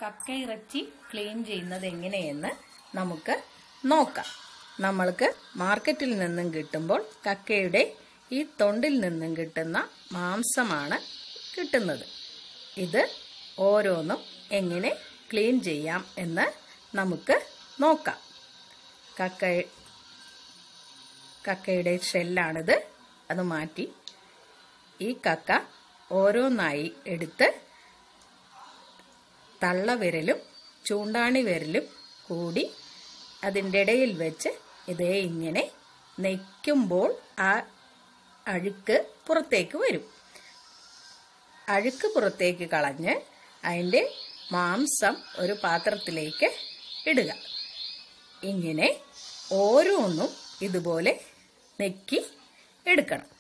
കക്ക ഇറച്ചി ക്ലീൻ ചെയ്യുന്നത് എങ്ങനെയെന്ന് നമുക്ക് നോക്കാം നമ്മൾക്ക് മാർക്കറ്റിൽ നിന്നും കിട്ടുമ്പോൾ കക്കയുടെ ഈ തൊണ്ടിൽ നിന്നും കിട്ടുന്ന മാംസമാണ് കിട്ടുന്നത് ഇത് ഓരോന്നും എങ്ങനെ ക്ലീൻ ചെയ്യാം എന്ന് നമുക്ക് നോക്കാം കക്ക കക്കയുടെ ഷെല്ലാണിത് അത് മാറ്റി ഈ കക്ക ഓരോന്നായി എടുത്ത് തള്ളവിരലും ചൂണ്ടാണി വിരലും കൂടി അതിൻ്റെ ഇടയിൽ വെച്ച് ഇതേ ഇങ്ങനെ നെയ്ക്കുമ്പോൾ ആ അഴുക്ക് പുറത്തേക്ക് വരും അഴുക്ക് പുറത്തേക്ക് കളഞ്ഞ് അതിൻ്റെ മാംസം ഒരു പാത്രത്തിലേക്ക് ഇടുക ഇങ്ങനെ ഓരോന്നും ഇതുപോലെ നെക്കി എടുക്കണം